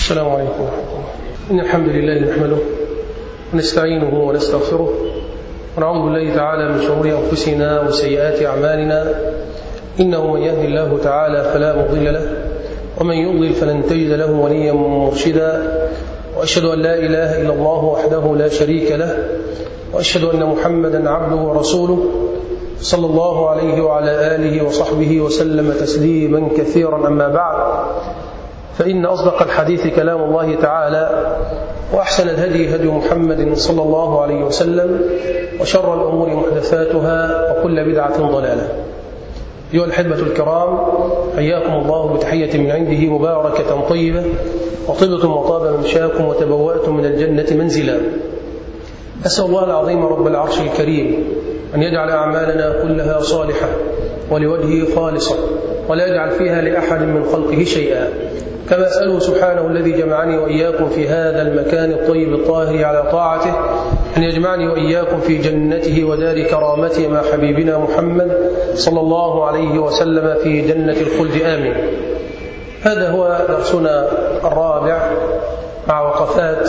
السلام عليكم ورحمة الله إن الحمد لله نحمده ونستعينه ونستغفره ونعوذ بالله تعالى من شرور أنفسنا وسيئات أعمالنا إنه من يهدي الله تعالى فلا مضل له ومن يضلل فلن تجد له وليا مرشدا وأشهد أن لا إله إلا الله وحده لا شريك له وأشهد أن محمدا عبده ورسوله صلى الله عليه وعلى آله وصحبه وسلم تسليما كثيرا أما بعد فإن أصدق الحديث كلام الله تعالى وأحسن الهدي هدي محمد صلى الله عليه وسلم وشر الأمور محدثاتها وكل بدعة ضلالة أيها الحبة الكرام حياكم الله بتحية من عنده مباركة طيبة وطبتم وطاب ممشاكم وتبوأتم من الجنة منزلا أسأل الله العظيم رب العرش الكريم أن يجعل أعمالنا كلها صالحة ولوجهه خالصة ولا يجعل فيها لأحد من خلقه شيئا كما أسأله سبحانه الذي جمعني وإياكم في هذا المكان الطيب الطاهر على طاعته أن يجمعني وإياكم في جنته ودار كرامته مع حبيبنا محمد صلى الله عليه وسلم في جنة الخلد آمين هذا هو درسنا الرابع مع وقفات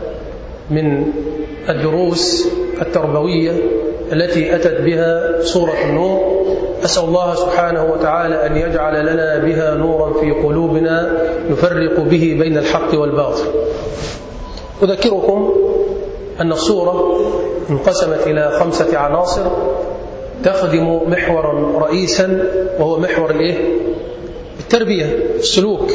من الدروس التربوية التي أتت بها سورة النور أسأل الله سبحانه وتعالى أن يجعل لنا بها نورا في قلوبنا نفرق به بين الحق والباطل أذكركم أن الصورة انقسمت إلى خمسة عناصر تخدم محورا رئيسا وهو محور الايه؟ التربية السلوك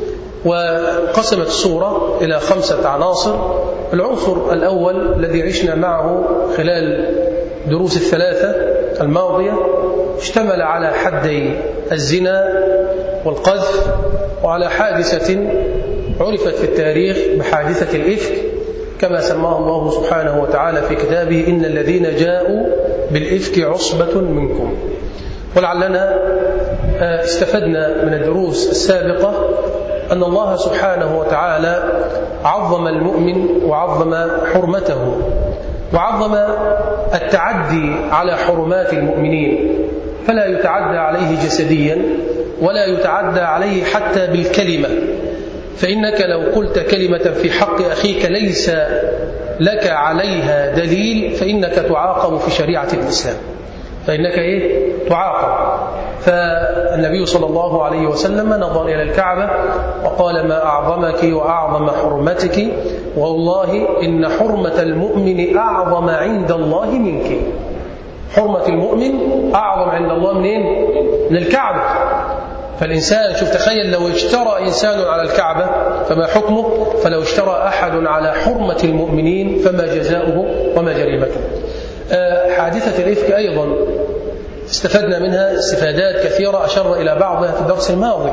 وقسمت الصورة إلى خمسة عناصر العنصر الأول الذي عشنا معه خلال دروس الثلاثة الماضية اشتمل على حدي الزنا والقذف وعلى حادثة عرفت في التاريخ بحادثة الإفك كما سماه الله سبحانه وتعالى في كتابه إن الذين جاءوا بالإفك عصبة منكم ولعلنا استفدنا من الدروس السابقة أن الله سبحانه وتعالى عظم المؤمن وعظم حرمته وعظم التعدي على حرمات المؤمنين فلا يتعدى عليه جسديا ولا يتعدى عليه حتى بالكلمة فإنك لو قلت كلمة في حق أخيك ليس لك عليها دليل فإنك تعاقب في شريعة الإسلام فإنك إيه؟ تعاقب فالنبي صلى الله عليه وسلم نظر إلى الكعبة وقال ما أعظمك وأعظم حرمتك والله إن حرمة المؤمن أعظم عند الله منك حرمة المؤمن أعظم عند الله منين؟ من الكعبة فالإنسان شوف تخيل لو اشترى إنسان على الكعبة فما حكمه فلو اشترى أحد على حرمة المؤمنين فما جزاؤه وما جريمته حادثة الإفك أيضا استفدنا منها استفادات كثيرة أشر إلى بعضها في الدرس الماضي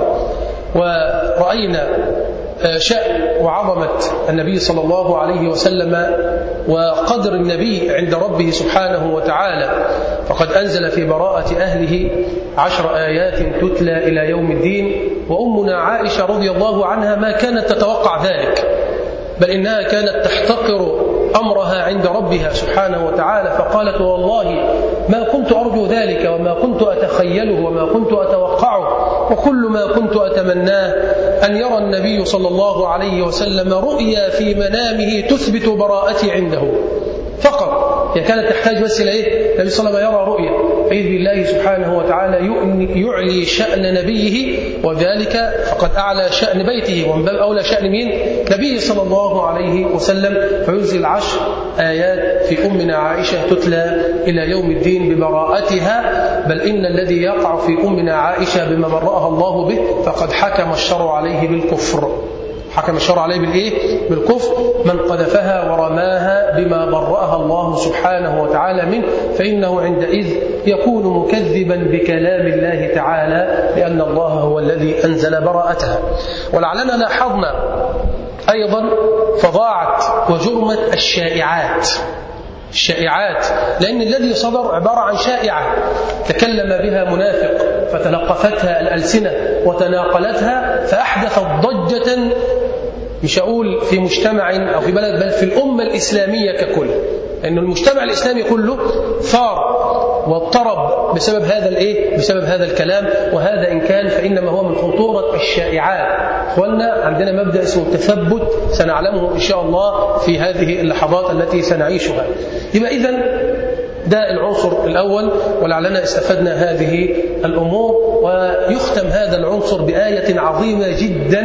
ورأينا شأن وعظمة النبي صلى الله عليه وسلم وقدر النبي عند ربه سبحانه وتعالى فقد أنزل في براءة أهله عشر آيات تتلى إلى يوم الدين وأمنا عائشة رضي الله عنها ما كانت تتوقع ذلك بل إنها كانت تحتقر أمرها عند ربها سبحانه وتعالى فقالت والله ما كنت أرجو ذلك وما كنت أتخيله وما كنت أتوقعه وكل ما كنت أتمناه أن يرى النبي صلى الله عليه وسلم رؤيا في منامه تثبت براءتي عنده فقط هي كانت تحتاج بس إلى إيه؟ النبي صلى الله عليه وسلم يرى رؤيا فإذ بالله سبحانه وتعالى يعلي شأن نبيه وذلك فقد أعلى شأن بيته ومن باب أولى شأن مين؟ نبيه صلى الله عليه وسلم فينزل عشر آيات في أمنا عائشة تتلى إلى يوم الدين ببراءتها بل إن الذي يقع في أمنا عائشة بما برأها الله به فقد حكم الشرع عليه بالكفر حكم الشرع عليه بالايه؟ بالكفر من قذفها ورماها بما برأها الله سبحانه وتعالى منه فإنه عندئذ يكون مكذبا بكلام الله تعالى لأن الله هو الذي أنزل براءتها ولعلنا لاحظنا أيضا فظاعة وجرمة الشائعات الشائعات لأن الذي صدر عبارة عن شائعة تكلم بها منافق فتلقفتها الألسنة وتناقلتها فأحدثت ضجة مش أقول في مجتمع أو في بلد بل في الأمة الإسلامية ككل لأن المجتمع الإسلامي كله ثار واضطرب بسبب هذا الايه بسبب هذا الكلام وهذا ان كان فانما هو من خطوره الشائعات اخواننا عندنا مبدا اسمه التثبت سنعلمه ان شاء الله في هذه اللحظات التي سنعيشها يبقى اذا ده العنصر الأول ولعلنا استفدنا هذه الأمور ويختم هذا العنصر بآية عظيمة جدا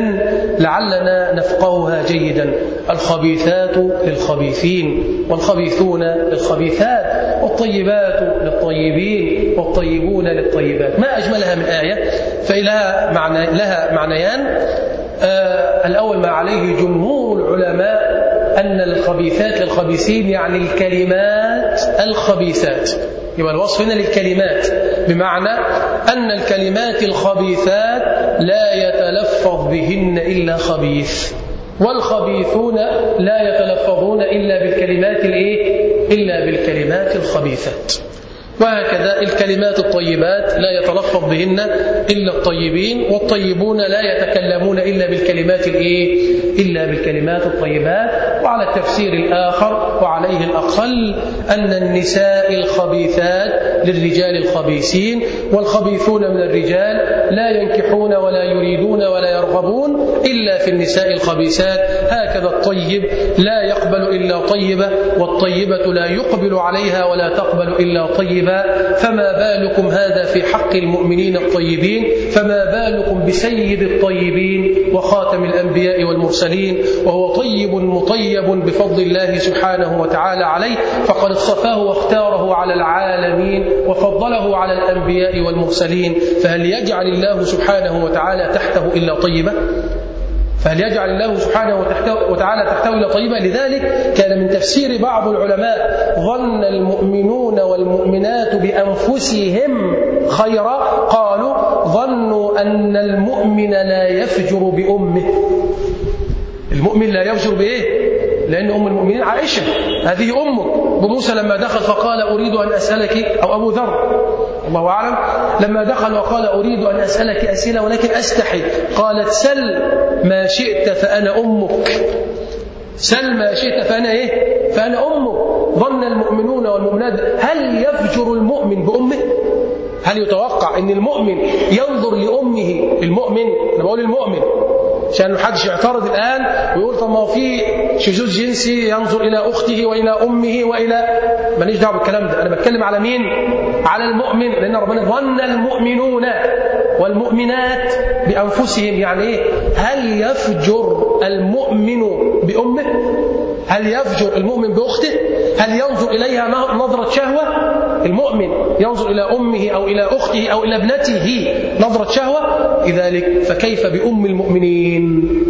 لعلنا نفقهها جيدا الخبيثات للخبيثين والخبيثون للخبيثات والطيبات للطيبين والطيبون للطيبات ما أجملها من آية فإلها معنى لها معنيان آه الأول ما عليه جمهور العلماء أن الخبيثات للخبيثين يعني الكلمات الخبيثات يبقى الوصف هنا للكلمات بمعنى أن الكلمات الخبيثات لا يتلفظ بهن إلا خبيث والخبيثون لا يتلفظون إلا بالكلمات الإيه؟ إلا بالكلمات الخبيثات وهكذا الكلمات الطيبات لا يتلفظ بهن إلا الطيبين والطيبون لا يتكلمون إلا بالكلمات الإيه؟ إلا بالكلمات الطيبات وعلى التفسير الآخر وعليه الأقل أن النساء الخبيثات للرجال الخبيثين والخبيثون من الرجال لا ينكحون ولا يريدون ولا يرغبون إلا في النساء الخبيثات هكذا الطيب لا يقبل إلا طيبة والطيبة لا يقبل عليها ولا تقبل إلا طيبة فما بالكم هذا في حق المؤمنين الطيبين فما بالكم بسيد الطيبين وخاتم الأنبياء والمرسلين وهو طيب مطيب بفضل الله سبحانه وتعالى عليه فقد اصطفاه واختاره على العالمين وفضله على الأنبياء والمرسلين فهل يجعل الله سبحانه وتعالى تحته إلا طيبة فهل يجعل الله سبحانه وتعالى تحته إلى طيبة لذلك كان من تفسير بعض العلماء ظن المؤمنون والمؤمنات بأنفسهم خيرا قالوا ظنوا أن المؤمن لا يفجر بأمه المؤمن لا يفجر بإيه لأن أم المؤمنين عائشة هذه أمك بموسى لما دخل فقال أريد أن أسألك أو أبو ذر الله أعلم لما دخل وقال أريد أن أسألك أسئلة ولكن أستحي قالت سل ما شئت فأنا أمك سل ما شئت فأنا إيه فأنا أمك ظن المؤمنون والمؤمنات هل يفجر المؤمن بأمه هل يتوقع أن المؤمن ينظر لأمه المؤمن أنا بقول المؤمن عشان محدش يعترض الآن ويقول طب ما هو في شذوذ جنسي ينظر إلى أخته وإلى أمه وإلى ماليش دعوة بالكلام ده أنا بتكلم على مين؟ على المؤمن لأن ربنا ظن المؤمنون والمؤمنات بأنفسهم يعني إيه؟ هل يفجر المؤمن بأمه؟ هل يفجر المؤمن بأخته؟ هل ينظر إليها نظرة شهوة؟ المؤمن ينظر إلى أمه أو إلى أخته أو إلى ابنته نظرة شهوة لذلك فكيف بأم المؤمنين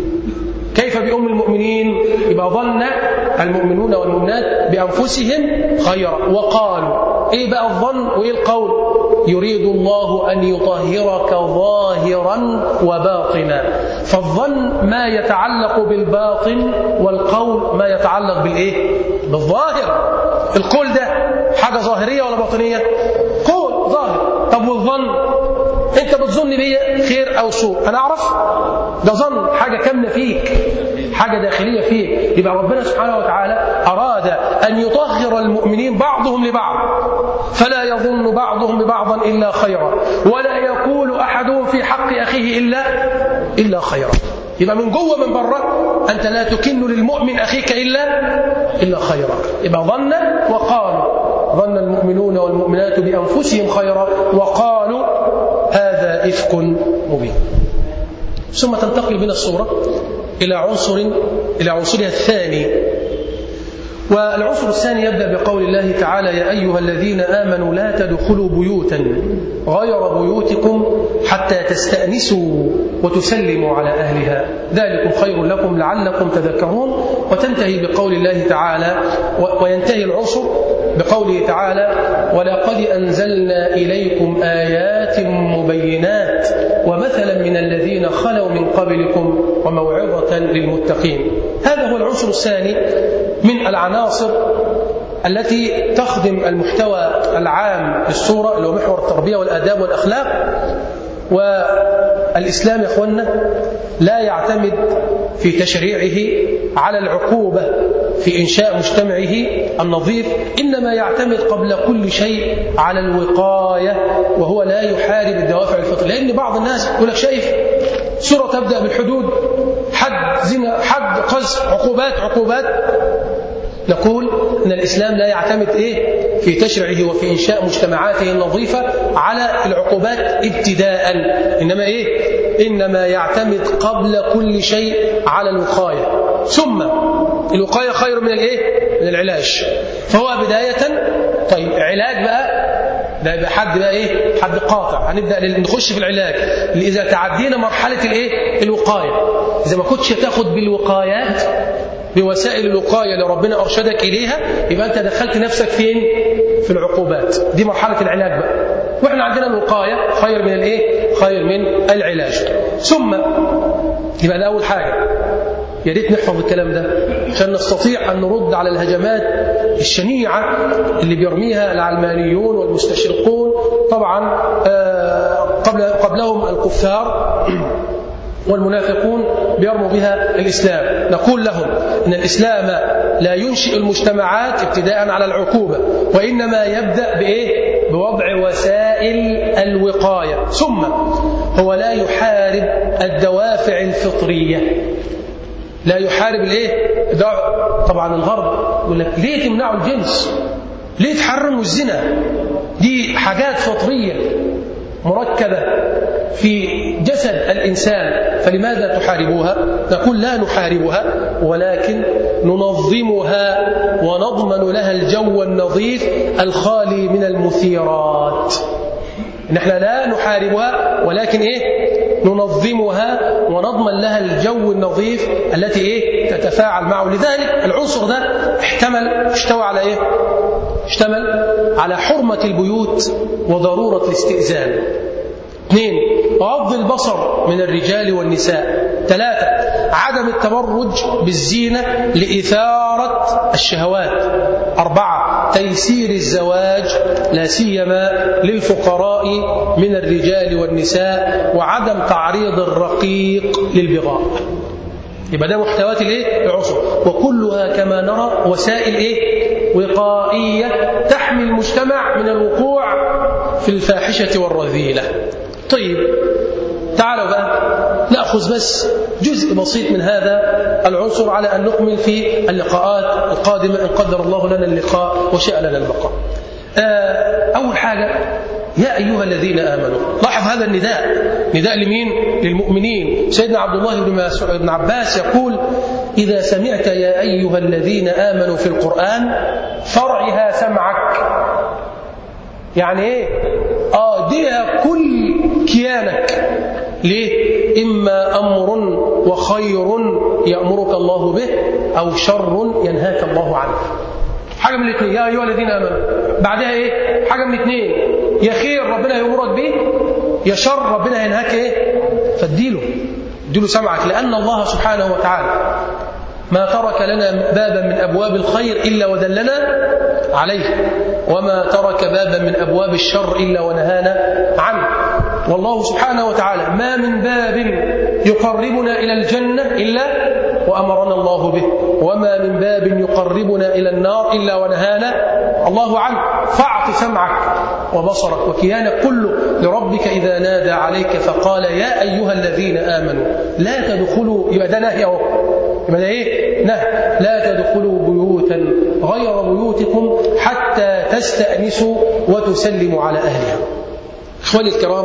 كيف بأم المؤمنين يبقى ظن المؤمنون والمؤمنات بأنفسهم خيرا وقالوا إيه بقى الظن وإيه القول يريد الله أن يطهرك ظاهرا وباطنا فالظن ما يتعلق بالباطن والقول ما يتعلق بالإيه بالظاهر القول ده حاجة ظاهرية ولا باطنية قول ظاهر طب والظن انت بتظن بيا خير او سوء انا اعرف ده ظن حاجه كامله فيك حاجه داخليه فيك يبقى ربنا سبحانه وتعالى اراد ان يطهر المؤمنين بعضهم لبعض فلا يظن بعضهم ببعضا الا خيرا ولا يقول احدهم في حق اخيه الا الا خيرا يبقى من جوه من بره انت لا تكن للمؤمن اخيك الا الا خيرا يبقى ظن وقالوا ظن المؤمنون والمؤمنات بانفسهم خيرا وقالوا هذا إفك مبين ثم تنتقل بنا الصورة إلى عنصر إلى عنصرها الثاني والعنصر الثاني يبدأ بقول الله تعالى يا أيها الذين آمنوا لا تدخلوا بيوتا غير بيوتكم حتى تستأنسوا وتسلموا على أهلها ذلكم خير لكم لعلكم تذكرون وتنتهي بقول الله تعالى وينتهي العنصر بقوله تعالى ولقد أنزلنا إليكم آيات مبينات ومثلا من الذين خلوا من قبلكم وموعظة للمتقين هذا هو العنصر الثاني من العناصر التي تخدم المحتوى العام للصورة اللي هو محور التربية والآداب والأخلاق والإسلام يا أخوانا لا يعتمد في تشريعه على العقوبة في إنشاء مجتمعه النظيف إنما يعتمد قبل كل شيء على الوقاية وهو لا يحارب الدوافع الفطرية لأن بعض الناس يقول لك شايف سورة تبدأ بالحدود حد زنا حد قذف عقوبات عقوبات نقول ان الاسلام لا يعتمد ايه في تشريعه وفي انشاء مجتمعاته النظيفه على العقوبات ابتداء انما ايه انما يعتمد قبل كل شيء على الوقايه ثم الوقايه خير من الايه من العلاج فهو بدايه طيب علاج بقى ده يبقى حد بقى ايه حد قاطع هنبدا نخش في العلاج اذا تعدينا مرحله الايه الوقايه اذا ما كنتش تاخد بالوقايات بوسائل الوقايه اللي ربنا ارشدك اليها يبقى انت دخلت نفسك فين في العقوبات دي مرحله العلاج بقى واحنا عندنا الوقايه خير من الايه خير من العلاج ثم يبقى ده اول حاجه يا ريت نحفظ الكلام ده عشان نستطيع ان نرد على الهجمات الشنيعه اللي بيرميها العلمانيون والمستشرقون طبعا قبل قبلهم الكفار والمنافقون بيرموا بها الإسلام نقول لهم إن الإسلام لا ينشئ المجتمعات ابتداء على العقوبة وإنما يبدأ بإيه؟ بوضع وسائل الوقاية ثم هو لا يحارب الدوافع الفطرية لا يحارب الايه طبعا الغرب يقول لك ليه تمنعوا الجنس ليه تحرموا الزنا دي حاجات فطريه مركبه في جسد الإنسان فلماذا تحاربوها نقول لا نحاربها ولكن ننظمها ونضمن لها الجو النظيف الخالي من المثيرات نحن لا نحاربها ولكن إيه ننظمها ونضمن لها الجو النظيف التي إيه تتفاعل معه لذلك العنصر ده احتمل اشتوى على إيه اشتمل على حرمة البيوت وضرورة الاستئذان اثنين غض البصر من الرجال والنساء ثلاثة عدم التبرج بالزينة لإثارة الشهوات أربعة تيسير الزواج لا سيما للفقراء من الرجال والنساء وعدم تعريض الرقيق للبغاء يبقى ده محتويات الايه العصر وكلها كما نرى وسائل ايه وقائيه تحمي المجتمع من الوقوع في الفاحشه والرذيله طيب تعالوا بقى ناخذ بس جزء بسيط من هذا العنصر على ان نكمل في اللقاءات القادمه ان قدر الله لنا اللقاء وشاء لنا البقاء اول حاجه يا أيها الذين آمنوا لاحظ هذا النداء نداء لمين للمؤمنين سيدنا عبد الله بن عباس يقول إذا سمعت يا أيها الذين آمنوا في القرآن فرعها سمعك يعني ايه اه ديها كل كيانك ليه اما امر وخير يامرك الله به او شر ينهاك الله عنه حاجه من الاثنين يا ايها الذين امنوا بعدها ايه حاجه من الاثنين يا خير ربنا يامرك به يا شر ربنا ينهاك ايه فاديله اديله سمعك لان الله سبحانه وتعالى ما ترك لنا بابا من ابواب الخير الا ودلنا عليه وما ترك بابا من ابواب الشر الا ونهانا عنه والله سبحانه وتعالى ما من باب يقربنا الى الجنه الا وامرنا الله به وما من باب يقربنا الى النار الا ونهانا الله عنه فاعط سمعك وبصرك وكيانك كله لربك اذا نادى عليك فقال يا ايها الذين امنوا لا تدخلوا يبقى ده نهي اهو يبقى ده ايه نهي لا تدخلوا بيوتا غير بيوتكم حتى تستأنسوا وتسلموا على أهلها إخواني الكرام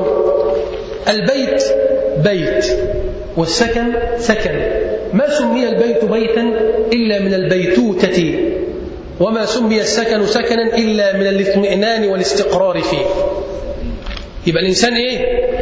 البيت بيت والسكن سكن ما سمي البيت بيتا إلا من البيتوتة وما سمي السكن سكنا إلا من الاطمئنان والاستقرار فيه يبقى الإنسان إيه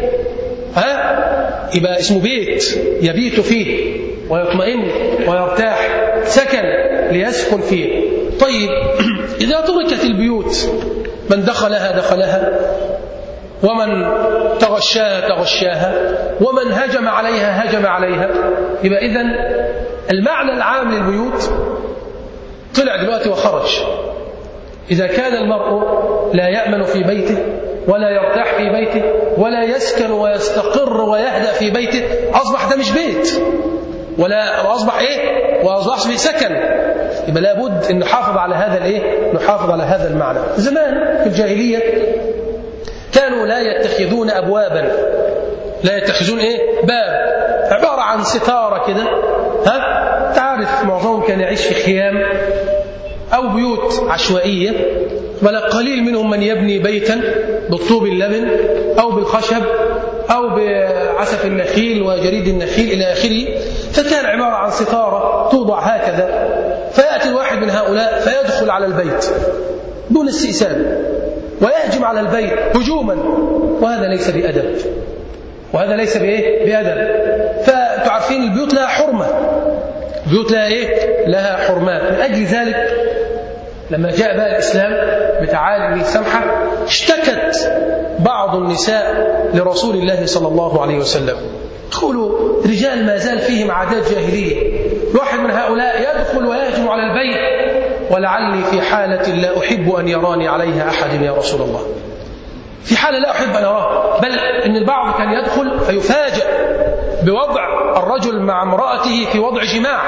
ها يبقى اسمه بيت يبيت فيه ويطمئن ويرتاح سكن ليسكن فيه طيب إذا تركت البيوت من دخلها دخلها ومن تغشاها تغشاها ومن هجم عليها هجم عليها يبقى إذن المعنى العام للبيوت طلع دلوقتي وخرج إذا كان المرء لا يأمن في بيته ولا يرتاح في بيته ولا يسكن ويستقر ويهدأ في بيته أصبح ده مش بيت ولا أصبح إيه؟ وأصبح في سكن يبقى لابد أن نحافظ على هذا الإيه؟ نحافظ على هذا المعنى زمان في الجاهلية كانوا لا يتخذون أبوابا لا يتخذون إيه؟ باب عبارة عن ستارة كده ها تعرف معظمهم كان يعيش في خيام أو بيوت عشوائية ولا قليل منهم من يبني بيتا بالطوب اللبن أو بالخشب أو بعسف النخيل وجريد النخيل إلى آخره فكان عبارة عن ستارة توضع هكذا فيأتي الواحد من هؤلاء فيدخل على البيت دون استئسان ويهجم على البيت هجوما وهذا ليس بأدب وهذا ليس بإيه؟ بأدب فتعرفين البيوت لها حرمة بيوت لها إيه؟ لها حرمات من أجل ذلك لما جاء بقى الإسلام بتعالي السمحة اشتكت بعض النساء لرسول الله صلى الله عليه وسلم يقولوا رجال ما زال فيهم عادات جاهلية واحد من هؤلاء يدخل ويهجم على البيت ولعلي في حالة لا أحب أن يراني عليها أحد يا رسول الله في حالة لا أحب أن أراه بل إن البعض كان يدخل فيفاجأ بوضع الرجل مع امرأته في وضع جماع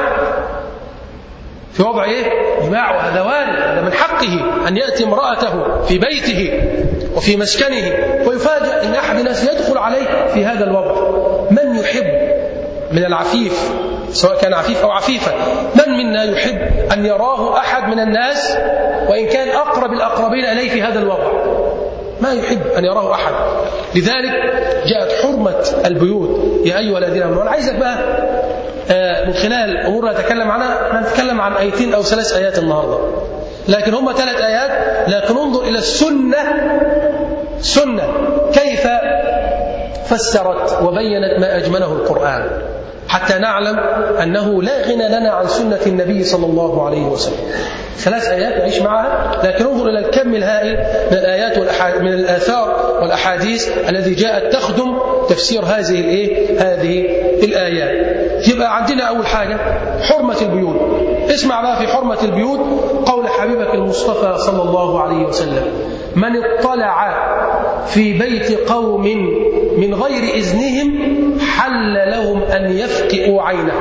في وضع ايه؟ جماع وهذا وارد هذا من حقه ان ياتي امراته في بيته وفي مسكنه ويفاجأ ان احد الناس يدخل عليه في هذا الوضع من يحب من العفيف سواء كان عفيف او عفيفه من منا يحب ان يراه احد من الناس وان كان اقرب الاقربين اليه في هذا الوضع ما يحب أن يراه أحد لذلك جاءت حرمة البيوت يا أيها الذين آمنوا أنا عايزك بقى من خلال أمور نتكلم عنها احنا نتكلم عن آيتين أو ثلاث آيات النهاردة لكن هم ثلاث آيات لكن انظر إلى السنة سنة كيف فسرت وبينت ما أجمله القرآن حتى نعلم أنه لا غنى لنا عن سنة النبي صلى الله عليه وسلم ثلاث آيات نعيش معها لكن انظر إلى الكم الهائل من الآيات من الآثار والأحاديث الذي جاءت تخدم تفسير هذه الإيه؟ هذه الآيات يبقى عندنا أول حاجة حرمة البيوت اسمع بقى في حرمة البيوت قول حبيبك المصطفى صلى الله عليه وسلم من اطلع في بيت قوم من غير إذنهم حل لهم أن يفقئوا عينه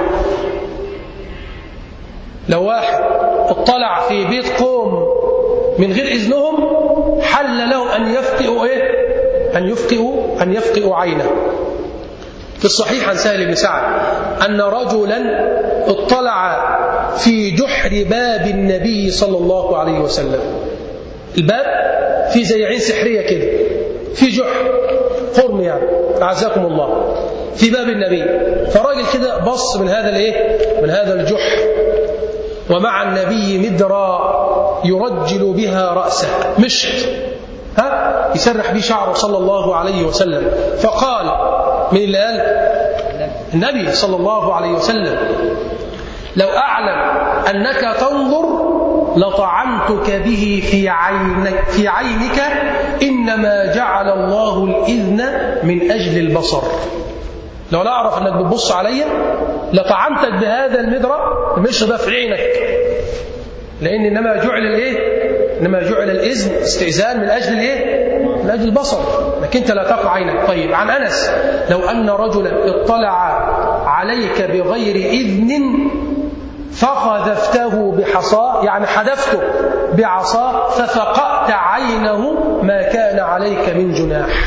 لو واحد اطلع في بيت قوم من غير إذنهم حل لهم أن يفقئوا إيه؟ أن يفقئوا أن يفقئوا عينه في الصحيح عن سهل بن سعد أن رجلا اطلع في جحر باب النبي صلى الله عليه وسلم الباب في زي عين سحرية كده في جحر قرم يعني أعزكم الله في باب النبي فراجل كده بص من هذا الايه من هذا الجحر ومع النبي مدرى يرجل بها رأسه مشط ها يسرح به شعره صلى الله عليه وسلم فقال من اللي قال النبي صلى الله عليه وسلم لو أعلم أنك تنظر لطعنتك به في عينك, في عينك إنما جعل الله الإذن من أجل البصر لو لا أعرف أنك بتبص عليا لطعنتك بهذا المدرة المش ده في عينك لأن إنما جعل الإيه؟ إنما جعل الإذن استئذان من أجل الإيه؟ من أجل البصر لكن أنت لا تقع عينك طيب عن أنس لو أن رجلا اطلع عليك بغير إذن فقذفته بحصاه يعني حدفته بعصاه ففقأت عينه ما كان عليك من جناح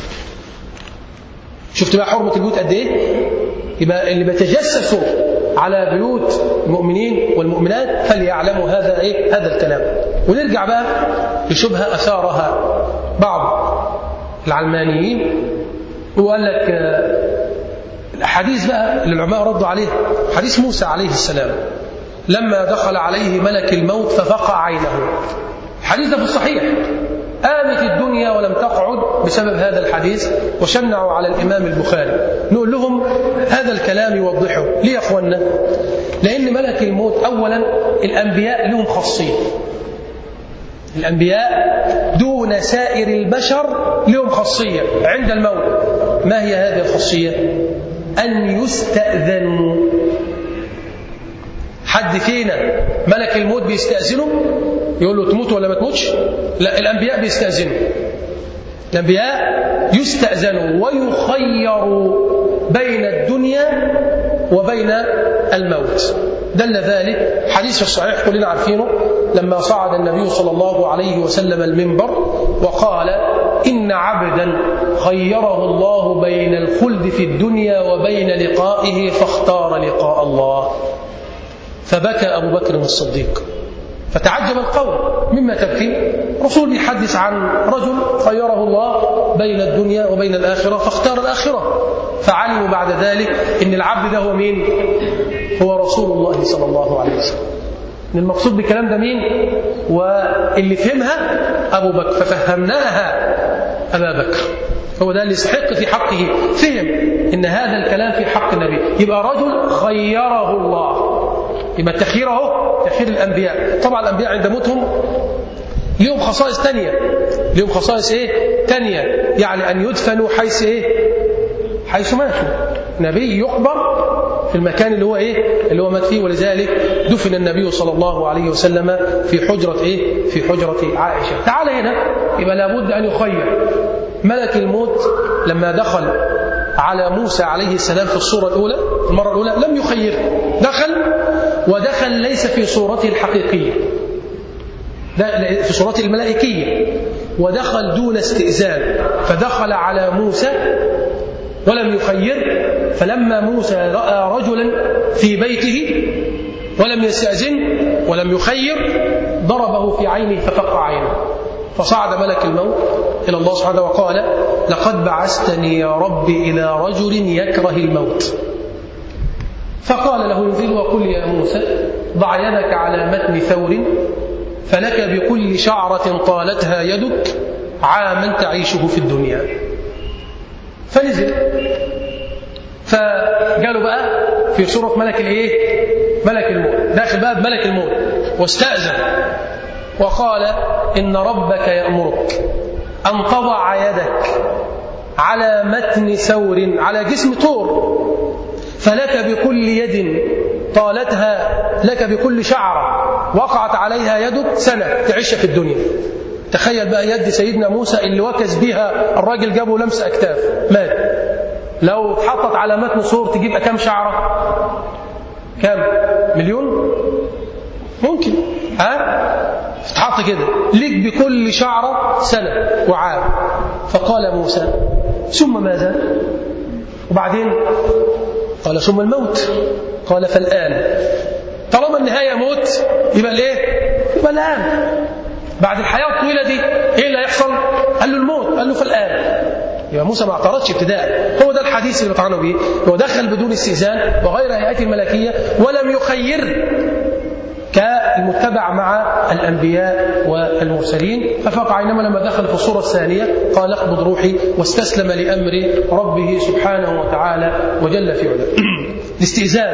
شفت بقى حرمة البيوت قد ايه يبقى اللي بيتجسسوا على بيوت المؤمنين والمؤمنات فليعلموا هذا ايه هذا الكلام ونرجع بقى لشبهة أثارها بعض العلمانيين وقال لك الأحاديث بقى اللي العلماء ردوا عليها حديث موسى عليه السلام لما دخل عليه ملك الموت ففقع عينه الحديث ده في الصحيح قامت الدنيا ولم تقعد بسبب هذا الحديث وشنعوا على الإمام البخاري نقول لهم هذا الكلام يوضحه ليه يا أخوانا لأن ملك الموت أولا الأنبياء لهم خاصية الأنبياء دون سائر البشر لهم خاصية عند الموت ما هي هذه الخاصية أن يستأذنوا حد فينا ملك الموت بيستأذنه يقول له تموت ولا ما تموتش لا الأنبياء بيستأذنوا الأنبياء يستأذنوا ويخيروا بين الدنيا وبين الموت دل ذلك حديث في الصحيح كلنا عارفينه لما صعد النبي صلى الله عليه وسلم المنبر وقال إن عبدا خيره الله بين الخلد في الدنيا وبين لقائه فاختار لقاء الله فبكى أبو بكر الصديق فتعجب القوم مما تبكي رسول يحدث عن رجل خيره الله بين الدنيا وبين الآخرة فاختار الآخرة فعلموا بعد ذلك ان العبد ده هو مين هو رسول الله صلى الله عليه وسلم ان المقصود بالكلام ده مين واللي فهمها ابو بكر ففهمناها ابا بكر هو ده اللي يستحق في حقه فهم ان هذا الكلام في حق النبي يبقى رجل خيره الله يبقى التخيير اهو تخيير الانبياء طبعا الانبياء عند موتهم ليهم خصائص تانية ليهم خصائص ايه تانية يعني ان يدفنوا حيث ايه حيث ماتوا نبي يقبر في المكان اللي هو ايه اللي هو مات فيه ولذلك دفن النبي صلى الله عليه وسلم في حجرة ايه في حجرة عائشة تعال هنا يبقى لابد ان يخير ملك الموت لما دخل على موسى عليه السلام في الصورة الأولى المرة الأولى لم يخيره دخل ودخل ليس في صورته الحقيقية في صورته الملائكية ودخل دون استئذان فدخل على موسى ولم يخير فلما موسى رأى رجلا في بيته ولم يستأذن ولم يخير ضربه في عينه ففق عينه فصعد ملك الموت إلى الله سبحانه وقال لقد بعثتني يا رب إلى رجل يكره الموت فقال له انزل وقل يا موسى ضع يدك على متن ثور فلك بكل شعرة طالتها يدك عاما تعيشه في الدنيا فنزل فقالوا بقى في صورة ملك الايه ملك الموت داخل بقى بملك الموت واستأذن وقال إن ربك يأمرك أن تضع يدك على متن ثور على جسم طور فلك بكل يد طالتها لك بكل شعرة وقعت عليها يدك سنة تعيش في الدنيا تخيل بقى يد سيدنا موسى اللي وكز بها الراجل جابه لمس أكتاف مات لو اتحطت على متن صور تجيب كم شعرة كم مليون ممكن ها تتحط كده ليك بكل شعرة سنة وعام فقال موسى ثم ماذا وبعدين قال ثم الموت قال فالآن طالما النهاية موت يبقى الايه يبقى الآن بعد الحياة الطويلة دي ايه اللي هيحصل قال له الموت قال له فالآن يبقى موسى ما اعترضش ابتداء هو ده الحديث اللي بيطعنوا بيه هو دخل بدون استئذان وغير هيئته الملكية ولم يخير كالمتبع مع الأنبياء والمرسلين ففقع إنما لما دخل في الصورة الثانية قال اقبض روحي واستسلم لأمر ربه سبحانه وتعالى وجل في علاه الاستئذان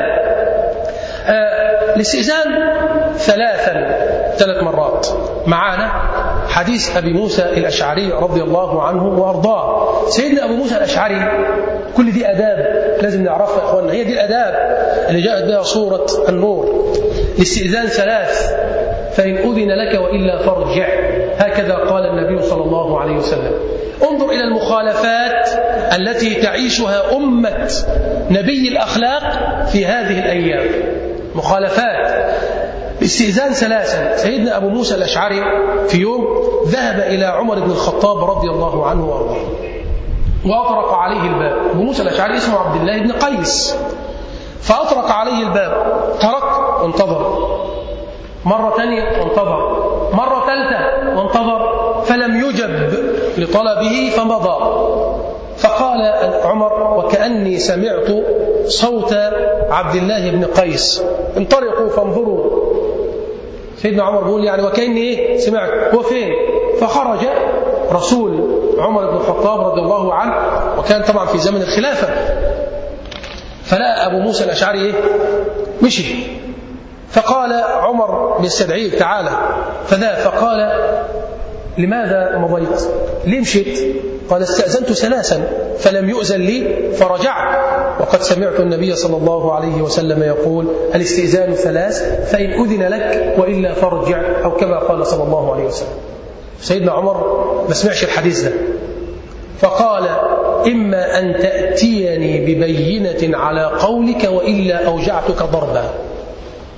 آه الاستئذان ثلاثا ثلاث مرات معانا حديث أبي موسى الأشعري رضي الله عنه وأرضاه سيدنا أبو موسى الأشعري كل دي أداب لازم نعرفها يا إخواننا هي دي الأداب اللي جاءت بها صورة النور الاستئذان ثلاث فإن أذن لك وإلا فارجع هكذا قال النبي صلى الله عليه وسلم انظر إلى المخالفات التي تعيشها أمة نبي الأخلاق في هذه الأيام مخالفات استئذان ثلاثا سيدنا أبو موسى الأشعري في يوم ذهب إلى عمر بن الخطاب رضي الله عنه وأرضاه وأطرق عليه الباب أبو موسى الأشعري اسمه عبد الله بن قيس فأطرق عليه الباب ترك وانتظر مرة ثانية وانتظر مرة ثالثة وانتظر فلم يجب لطلبه فمضى فقال عمر وكأني سمعت صوت عبد الله بن قيس انطلقوا فانظروا سيدنا عمر بيقول يعني وكأني ايه سمعت هو فين فخرج رسول عمر بن الخطاب رضي الله عنه وكان طبعا في زمن الخلافة فلقى أبو موسى الأشعري ايه مشي فقال عمر بيستدعيه تعالى فذا فقال لماذا مضيت ليه مشيت قال استأذنت ثلاثا فلم يؤذن لي فرجعت وقد سمعت النبي صلى الله عليه وسلم يقول الاستئذان ثلاث فإن أذن لك وإلا فارجع أو كما قال صلى الله عليه وسلم سيدنا عمر ما سمعش الحديث ده فقال إما أن تأتيني ببينة على قولك وإلا أوجعتك ضربا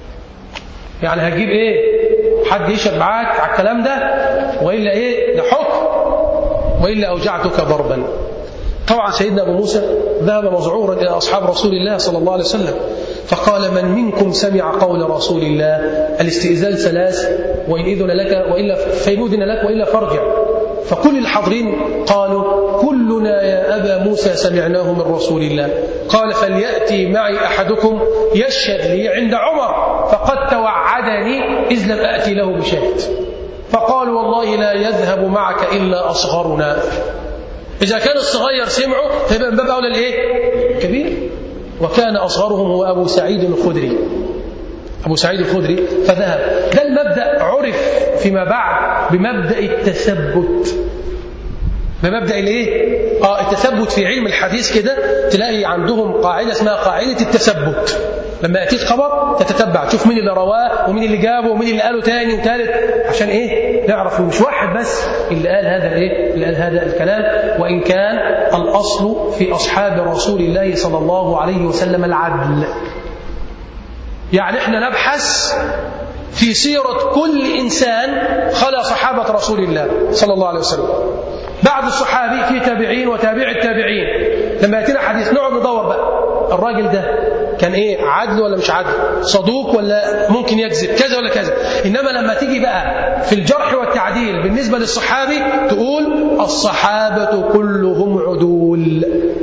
يعني هتجيب ايه حد يشهد معاك على الكلام ده والا ايه ده حكم والا اوجعتك ضربا طبعا سيدنا ابو موسى ذهب مذعورا الى اصحاب رسول الله صلى الله عليه وسلم فقال من منكم سمع قول رسول الله الاستئذان ثلاث وان اذن لك والا فان اذن لك والا فارجع فكل الحاضرين قالوا كلنا يا ابا موسى سمعناه من رسول الله قال فلياتي معي احدكم يشهد لي عند عمر فقد توعدني اذ لم اتي له بشاهد فقالوا والله لا يذهب معك الا اصغرنا إذا كان الصغير سمعه فيبقى من باب أولى الإيه؟ كبير وكان أصغرهم هو أبو سعيد الخدري أبو سعيد الخدري فذهب ده المبدأ عرف فيما بعد بمبدأ التثبت بمبدأ الايه؟ اه التثبت في علم الحديث كده تلاقي عندهم قاعدة اسمها قاعدة التثبت لما يأتيك خبر تتتبع تشوف مين اللي رواه ومين اللي جابه ومين اللي قاله تاني وتالت عشان ايه؟ نعرف مش واحد بس اللي قال هذا الايه؟ اللي قال هذا الكلام وإن كان الأصل في أصحاب رسول الله صلى الله عليه وسلم العدل يعني احنا نبحث في سيرة كل إنسان خلا صحابة رسول الله صلى الله عليه وسلم بعد الصحابي في تابعين وتابع التابعين لما يأتينا حديث نقعد ندور بقى الراجل ده كان ايه عدل ولا مش عدل صدوق ولا ممكن يكذب كذا ولا كذا انما لما تيجي بقى في الجرح والتعديل بالنسبه للصحابي تقول الصحابه كلهم عدول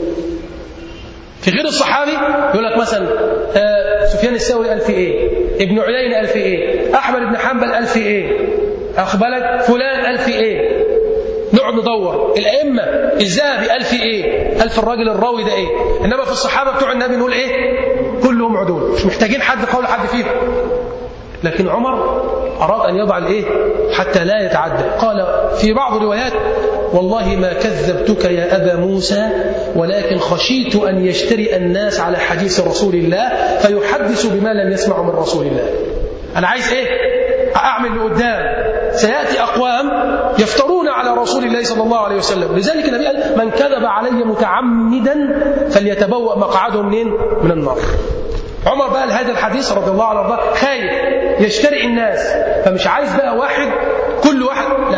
في غير الصحابي يقول لك مثلا آه سفيان الثوري قال في ايه ابن عيينه قال في ايه احمد بن حنبل قال في ايه اخبرك فلان قال في ايه نقعد ندور الأئمة الذهبي قال في إيه قال في الراجل الراوي ده إيه إنما في الصحابة بتوع النبي نقول إيه كلهم عدول مش محتاجين حد قول حد فيهم لكن عمر أراد أن يضع الإيه حتى لا يتعدى قال في بعض الروايات والله ما كذبتك يا أبا موسى ولكن خشيت أن يشتري الناس على حديث رسول الله فيحدث بما لم يسمع من رسول الله أنا عايز إيه أعمل لقدام سيأتي أقوام يفترون على رسول الله صلى الله عليه وسلم لذلك النبي قال من كذب علي متعمدا فليتبوأ مقعده منين من النار عمر بقى هذا الحديث رضي الله عنه وارضاه خايف يشتري الناس فمش عايز بقى واحد كل واحد لا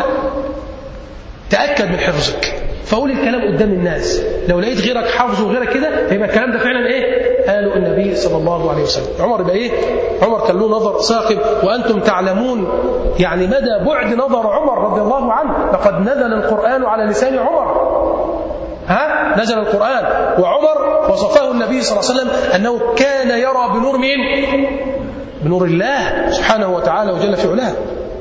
تأكد من حفظك فقول الكلام قدام الناس لو لقيت غيرك حافظه وغيرك كده يبقى الكلام ده فعلا ايه قالوا النبي صلى الله عليه وسلم عمر يبقى ايه عمر كان له نظر ثاقب وانتم تعلمون يعني مدى بعد نظر عمر رضي الله عنه لقد نزل القران على لسان عمر ها نزل القران وعمر وصفه النبي صلى الله عليه وسلم انه كان يرى بنور مين بنور الله سبحانه وتعالى وجل في علاه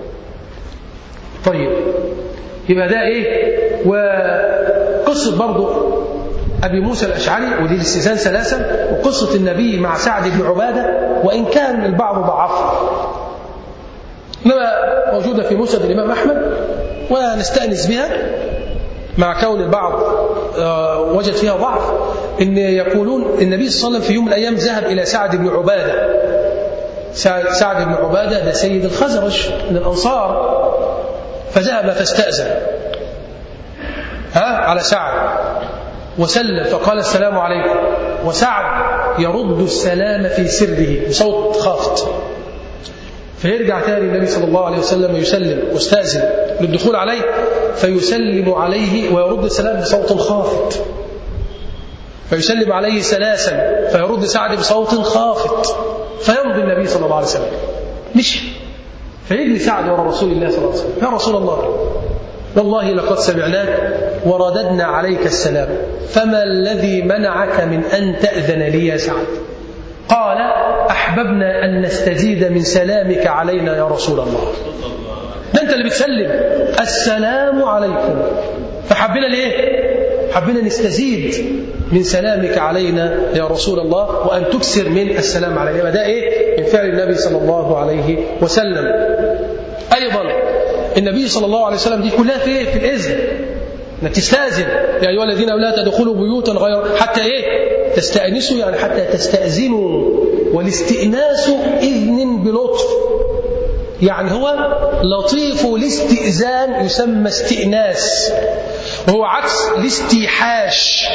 طيب يبقى ده ايه وقصة برضه أبي موسى الأشعري ودي الاستئذان ثلاثة وقصة النبي مع سعد بن عبادة وإن كان البعض ضعفها إنما موجودة في مسند الإمام أحمد ونستأنس بها مع كون البعض وجد فيها ضعف إن يقولون النبي صلى الله عليه وسلم في يوم من الأيام ذهب إلى سعد بن عبادة سعد بن عبادة ده سيد الخزرج من الأنصار فذهب فاستأذن ها على سعد وسلم فقال السلام عليكم وسعد يرد السلام في سره بصوت خافت فيرجع تاني النبي صلى الله عليه وسلم يسلم واستأذن للدخول عليه فيسلم عليه ويرد السلام بصوت خافت فيسلم عليه ثلاثا فيرد سعد بصوت خافت فيمضي النبي صلى الله عليه وسلم مشي فيجري سعد ورا رسول الله صلى الله عليه وسلم يا رسول الله والله لقد سمعناك ورددنا عليك السلام فما الذي منعك من أن تأذن لي يا سعد قال أحببنا أن نستزيد من سلامك علينا يا رسول الله ده أنت اللي بتسلم السلام عليكم فحبنا ليه حبنا نستزيد من سلامك علينا يا رسول الله وأن تكسر من السلام علينا ده إيه من فعل النبي صلى الله عليه وسلم أيضا النبي صلى الله عليه وسلم دي كلها في إيه؟ في الإذن انك تستأذن يا أيها الذين لا تدخلوا بيوتا غير حتى إيه تستأنسوا يعني حتى تستأذنوا والاستئناس إذن بلطف يعني هو لطيف الاستئذان يسمى استئناس وهو عكس الاستيحاش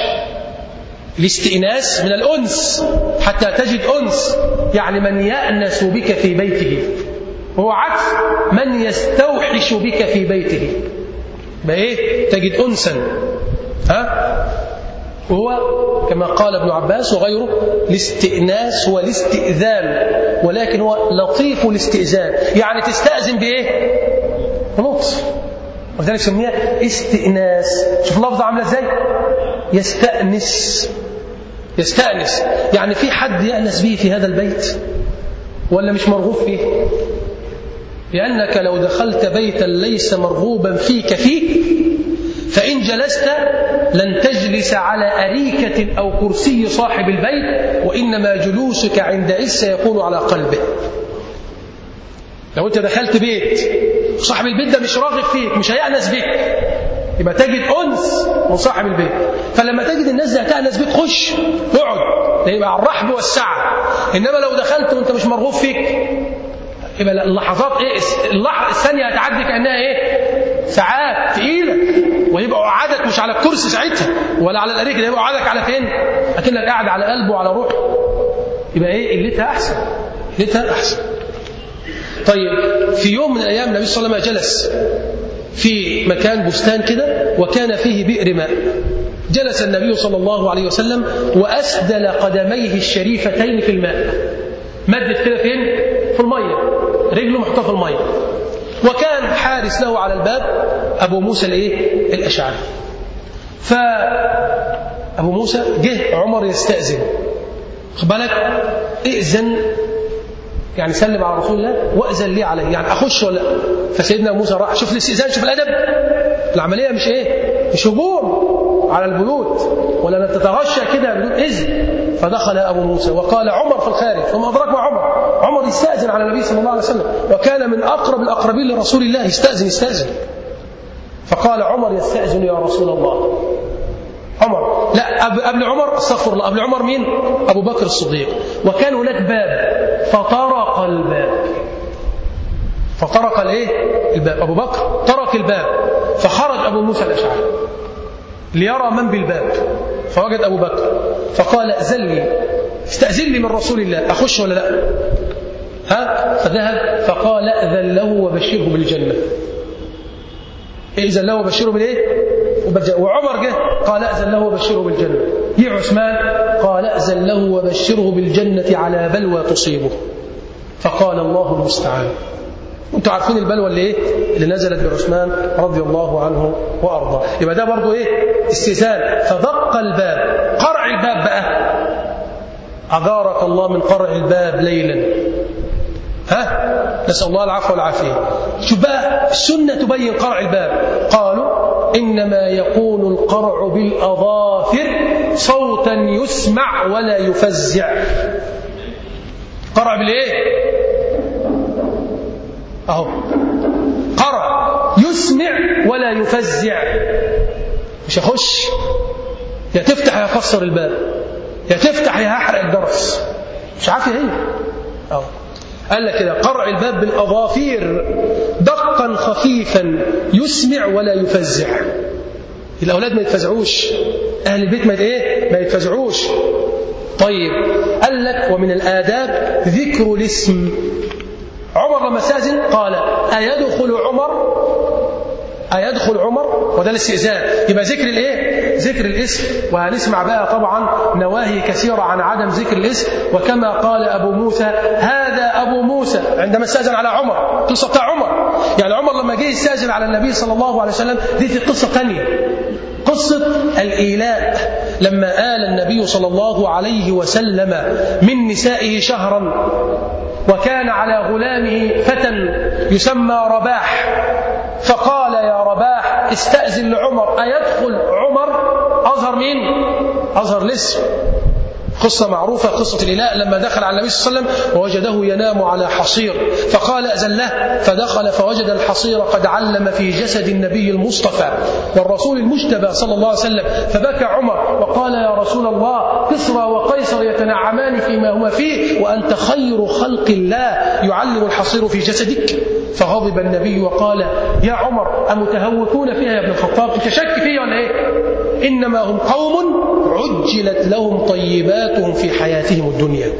الاستئناس من الأنس حتى تجد أنس يعني من يأنس بك في بيته هو عكس من يستوحش بك في بيته ما ايه تجد انسا ها وهو كما قال ابن عباس وغيره الاستئناس هو الاستئذان ولكن هو لطيف الاستئذان يعني تستأذن بإيه؟ بلطف ولذلك سميها استئناس شوف اللفظة عاملة ازاي؟ يستأنس يستأنس يعني في حد يأنس به في هذا البيت ولا مش مرغوب فيه لأنك لو دخلت بيتا ليس مرغوبا فيك فيه فإن جلست لن تجلس على أريكة أو كرسي صاحب البيت وإنما جلوسك عند إس يكون على قلبه لو أنت دخلت بيت صاحب البيت ده مش راغب فيك مش هيأنس بك يبقى تجد أنس من صاحب البيت فلما تجد الناس دي هتأنس بك خش اقعد يبقى على الرحب والسعة إنما لو دخلت وأنت مش مرغوب فيك يبقى اللحظات ايه اللحظة الثانية هتعدي كأنها ايه ساعات تقيلة ويبقى قعدك مش على الكرسي ساعتها ولا على الأريكة يبقى قعدك على فين أكنك قاعد على قلبه وعلى روحه يبقى ايه قلتها أحسن قلتها أحسن طيب في يوم من الأيام النبي صلى الله عليه وسلم جلس في مكان بستان كده وكان فيه بئر ماء جلس النبي صلى الله عليه وسلم وأسدل قدميه الشريفتين في الماء مدت كده فين في المية رجله محطوطة في المية وكان حارس له على الباب أبو موسى الإيه؟ الأشعري فأبو موسى جه عمر يستأذن بالك ائذن يعني سلم على رسول الله واذن لي عليه يعني اخش ولا فسيدنا موسى راح شوف الاستئذان شوف الادب العمليه مش ايه مش هجوم على البيوت ولا تتغشى كده بدون اذن فدخل ابو موسى وقال عمر في الخارج ثم ادرك عمر عمر يستاذن على النبي صلى الله عليه وسلم وكان من اقرب الاقربين لرسول الله يستاذن يستاذن فقال عمر يستاذن يا رسول الله عمر لا قبل عمر استغفر الله قبل عمر مين ابو بكر الصديق وكان هناك باب فطرق الباب فطرق الايه الباب ابو بكر طرق الباب فخرج ابو موسى الاشعري ليرى من بالباب فوجد ابو بكر فقال ائذن لي استاذن لي من رسول الله اخش ولا لا ها فذهب فقال اذن له وبشره بالجنه إذن له وبشره بالإيه؟ وعمر جه قال أذن له وبشره بالجنة جه عثمان قال أذن له وبشره بالجنة على بلوى تصيبه فقال الله المستعان انتوا عارفين البلوى اللي ايه اللي نزلت بعثمان رضي الله عنه وارضاه يبقى ده برضه ايه استئذان فدق الباب قرع الباب بقى اجارك الله من قرع الباب ليلا ها نسأل الله العفو والعافية شوف بقى السنة تبين قرع الباب قالوا إنما يكون القرع بالأظافر صوتا يسمع ولا يفزع قرع بالإيه أهو قرع يسمع ولا يفزع مش هخش يا تفتح يا كسر الباب يا تفتح يا هحرق الدرس مش عارف هي أهو قال لك كده قرع الباب بالأظافير دقا خفيفا يسمع ولا يفزع الأولاد ما يتفزعوش أهل البيت ما إيه ما يتفزعوش طيب قال لك ومن الآداب ذكر الاسم عمر لما استاذن قال أيدخل عمر أيدخل عمر وده الاستئذان يبقى ذكر الايه ذكر الاسم وهنسمع بقى طبعا نواهي كثيرة عن عدم ذكر الاسم وكما قال أبو موسى هذا أبو موسى عندما استأذن على عمر قصة بتاع عمر يعني عمر لما جه يستأذن على النبي صلى الله عليه وسلم دي في قصة ثانية قصة الإيلاء لما آل النبي صلى الله عليه وسلم من نسائه شهرا وكان على غلامه فتى يسمى رباح فقال يا رباح استأذن لعمر أيدخل عمر أظهر مين أظهر الاسم قصة معروفة قصة الإلاء لما دخل على النبي صلى الله عليه وسلم ووجده ينام على حصير فقال أذن له فدخل فوجد الحصير قد علم في جسد النبي المصطفى والرسول المجتبى صلى الله عليه وسلم فبكى عمر وقال يا رسول الله كسرى وقيصر يتنعمان فيما هو فيه وأنت خير خلق الله يعلم الحصير في جسدك فغضب النبي وقال يا عمر أمتهوكون فيها يا ابن الخطاب أنت شك فيها ولا إيه إنما هم قوم عجلت لهم طيباتهم في حياتهم الدنيا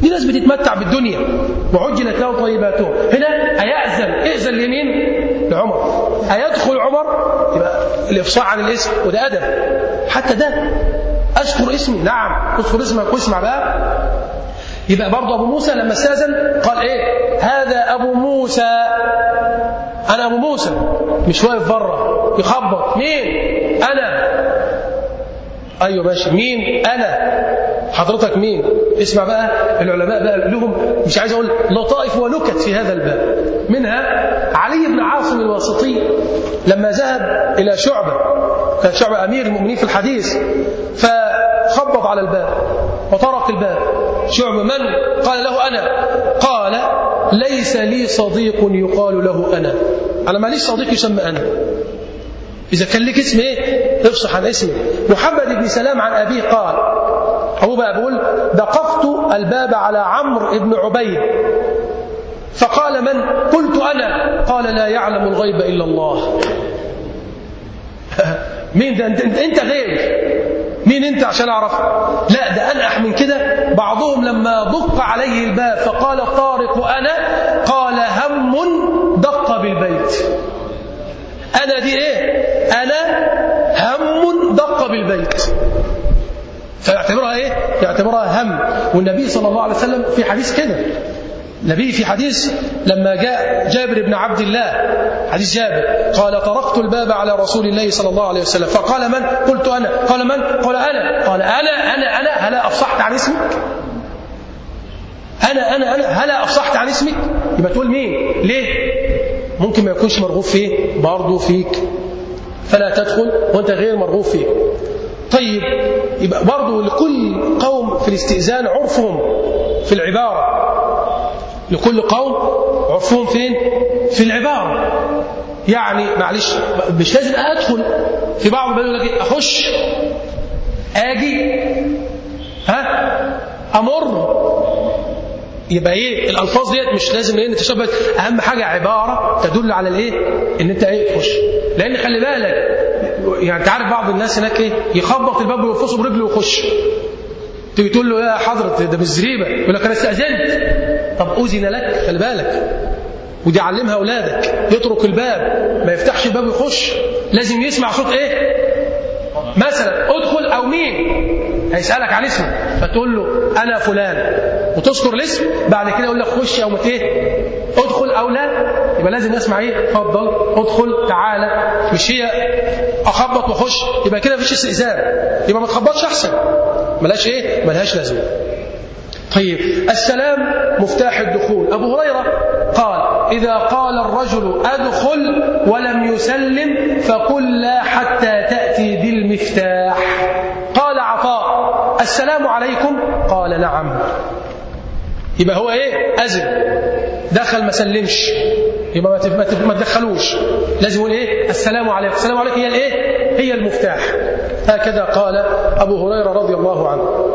دي ناس بتتمتع بالدنيا وعجلت لهم طيباتهم هنا أيأذن إذن لمين لعمر أيدخل عمر يبقى الإفصاح عن الاسم وده أدب حتى ده أذكر اسمي نعم اذكر اسمك واسمع بقى يبقى برضه أبو موسى لما استأذن قال إيه هذا أبو موسى أنا أبو موسى مش واقف بره يخبط مين أنا أيوة ماشي مين أنا حضرتك مين اسمع بقى العلماء بقى لهم مش عايز أقول لطائف ونكت في هذا الباب منها علي بن عاصم الواسطي لما ذهب إلى شعبة كان شعبة أمير المؤمنين في الحديث فخبط على الباب وطرق الباب شعبة من قال له أنا قال ليس لي صديق يقال له أنا أنا ماليش صديق يسمى أنا إذا كان لك اسم إيه افصح عن اسمه محمد بن سلام عن أبيه قال هو بقى بيقول دققت الباب على عمرو بن عبيد فقال من قلت أنا قال لا يعلم الغيب إلا الله مين ده انت, انت غير مين انت عشان اعرف لا ده انقح من كده بعضهم لما دق عليه الباب فقال الطارق انا قال هم دق بالبيت انا دي ايه انا هم دق بالبيت فيعتبرها ايه يعتبرها هم والنبي صلى الله عليه وسلم في حديث كده النبي في حديث لما جاء جابر بن عبد الله حديث جابر قال طرقت الباب على رسول الله صلى الله عليه وسلم فقال من قلت أنا قال من قال أنا قال أنا أنا أنا هلا أفصحت عن اسمك أنا أنا أنا هلا أفصحت عن اسمك يبقى تقول مين ليه ممكن ما يكونش مرغوب فيه برضه فيك فلا تدخل وانت غير مرغوب فيه طيب يبقى برضه لكل قوم في الاستئذان عرفهم في العبارة لكل قوم عرفهم فين في العبارة يعني معلش مش لازم ادخل في بعض بيقول لك اخش اجي ها امر يبقى ايه الالفاظ ديت مش لازم ايه نتشبه اهم حاجه عباره تدل على الايه ان انت ايه تخش لان خلي بالك يعني انت عارف بعض الناس هناك ايه يخبط الباب ويرفصه برجله ويخش تيجي تقول له يا حضرة ده مش زريبه يقول لك انا استاذنت طب اذن لك خلي بالك ودي علمها اولادك يترك الباب ما يفتحش الباب ويخش لازم يسمع صوت ايه مثلا ادخل او مين هيسالك عن اسمك فتقول له انا فلان وتذكر الاسم بعد كده يقول لك خش او مت ايه ادخل او لا يبقى لازم نسمع ايه اتفضل ادخل تعالى مش هي اخبط واخش يبقى كده مفيش استئذان يبقى ما تخبطش احسن ملهاش ايه ملهاش لازمه طيب السلام مفتاح الدخول أبو هريرة قال إذا قال الرجل أدخل ولم يسلم فقل لا حتى تأتي بالمفتاح قال عطاء السلام عليكم قال نعم يبقى هو ايه أزل دخل ما سلمش يبقى ما تدخلوش لازم يقول ايه السلام عليكم السلام عليكم هي الايه هي المفتاح هكذا قال أبو هريرة رضي الله عنه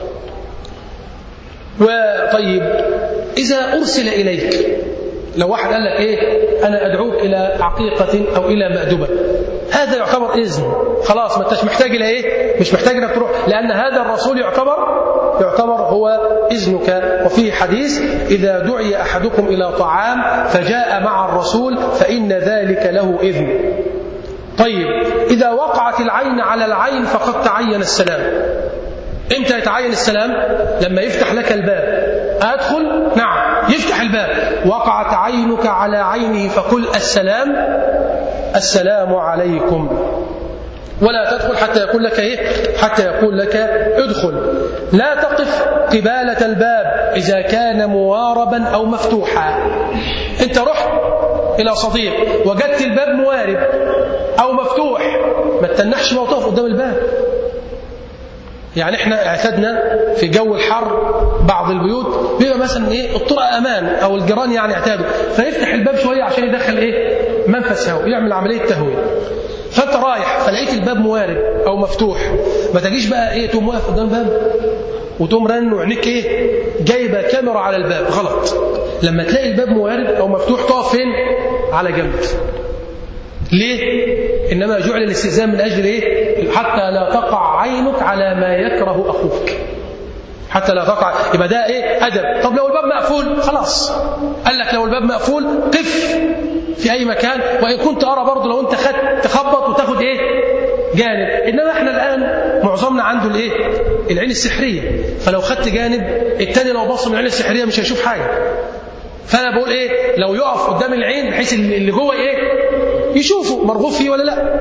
وطيب إذا أرسل إليك لو واحد قال لك إيه أنا أدعوك إلى عقيقة أو إلى مأدبة هذا يعتبر إذن خلاص ما أنتش محتاج إلى إيه مش محتاج إنك تروح لأن هذا الرسول يعتبر يعتبر هو إذنك وفيه حديث إذا دعي أحدكم إلى طعام فجاء مع الرسول فإن ذلك له إذن طيب إذا وقعت العين على العين فقد تعين السلام امتى يتعين السلام لما يفتح لك الباب ادخل نعم يفتح الباب وقعت عينك على عينه فقل السلام السلام عليكم ولا تدخل حتى يقول لك ايه حتى يقول لك ادخل لا تقف قبالة الباب إذا كان مواربا أو مفتوحا انت رحت إلى صديق وجدت الباب موارب أو مفتوح ما تتنحش ما وتقف قدام الباب يعني احنا اعتدنا في جو الحر بعض البيوت بيبقى مثلا ايه الطرق امان او الجيران يعني اعتادوا فيفتح الباب شويه عشان يدخل ايه منفس هواء يعمل عمليه تهويه فانت رايح فلقيت الباب موارب او مفتوح ما تجيش بقى ايه تقوم واقف قدام الباب وتقوم رن وعينيك ايه جايبه كاميرا على الباب غلط لما تلاقي الباب موارب او مفتوح تقف فين على جنب ليه انما جعل الاستئذان من اجل ايه حتى لا تقع عينك على ما يكره اخوك حتى لا تقع يبقى ده ايه ادب طب لو الباب مقفول خلاص قال لك لو الباب مقفول قف في اي مكان وان كنت ارى برضه لو انت خدت تخبط وتاخد ايه جانب انما احنا الان معظمنا عنده الايه العين السحريه فلو خدت جانب التاني لو بص من العين السحريه مش هيشوف حاجه فانا بقول ايه لو يقف قدام العين بحيث اللي جوه ايه يشوفه مرغوب فيه ولا لا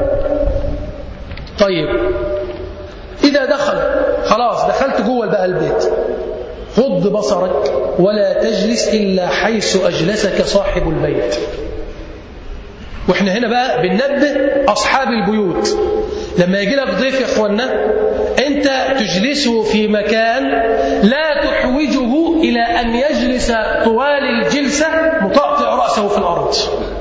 طيب اذا دخل خلاص دخلت جوه بقى البيت غض بصرك ولا تجلس الا حيث اجلسك صاحب البيت واحنا هنا بقى بننبه اصحاب البيوت لما يجي لك ضيف يا اخوانا انت تجلسه في مكان لا تحوجه الى ان يجلس طوال الجلسه مطأطئ راسه في الارض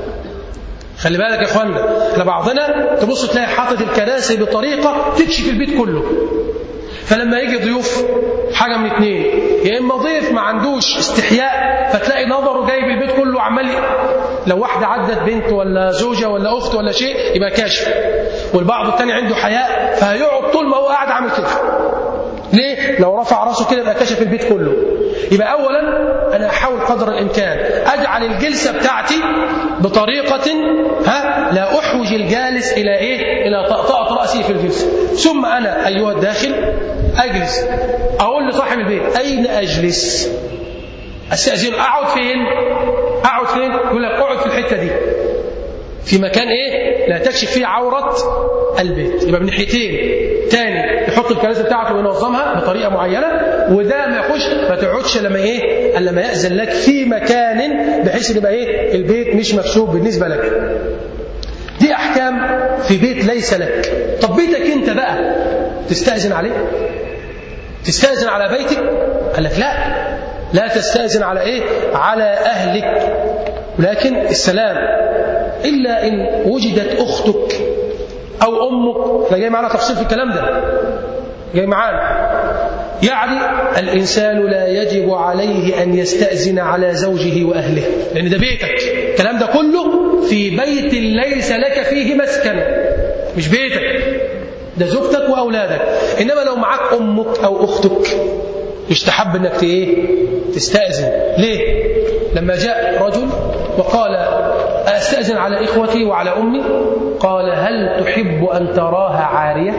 خلي بالك يا اخوانا احنا بعضنا تبص تلاقي حاطط الكراسي بطريقه تكشف البيت كله فلما يجي ضيوف حاجه من اتنين يا اما ضيف ما عندوش استحياء فتلاقي نظره جايب البيت كله عمال لو واحده عدت بنت ولا زوجه ولا اخت ولا شيء يبقى كاشف والبعض الثاني عنده حياء فهيقعد طول ما هو قاعد عامل كده ليه؟ لو رفع راسه كده يبقى كشف البيت كله يبقى اولا انا احاول قدر الامكان اجعل الجلسه بتاعتي بطريقه ها لا احوج الجالس الى ايه؟ الى طأطأة راسي في الجلسه ثم انا ايها الداخل اجلس اقول لصاحب البيت اين اجلس؟ استاذن اقعد فين؟ اقعد فين؟ يقول لك اقعد في الحته دي في مكان ايه لا تكشف فيه عورة البيت يبقى من ناحيتين تاني يحط الكراسي بتاعته وينظمها بطريقة معينة وده ما يخش ما تقعدش لما ايه الا لما يأذن لك في مكان بحيث يبقى ايه البيت مش مكشوف بالنسبة لك دي احكام في بيت ليس لك طب بيتك انت بقى تستأذن عليه تستأذن على بيتك قال لك لا لا تستأذن على ايه على اهلك ولكن السلام إلا إن وجدت أختك أو أمك احنا جاي معانا تفصيل في الكلام ده جاي معانا يعني الإنسان لا يجب عليه أن يستأذن على زوجه وأهله لأن ده بيتك الكلام ده كله في بيت ليس لك فيه مسكن مش بيتك ده زوجتك وأولادك إنما لو معاك أمك أو أختك يستحب أنك إيه تستأذن ليه لما جاء رجل وقال أستأذن على إخوتي وعلى أمي قال هل تحب أن تراها عارية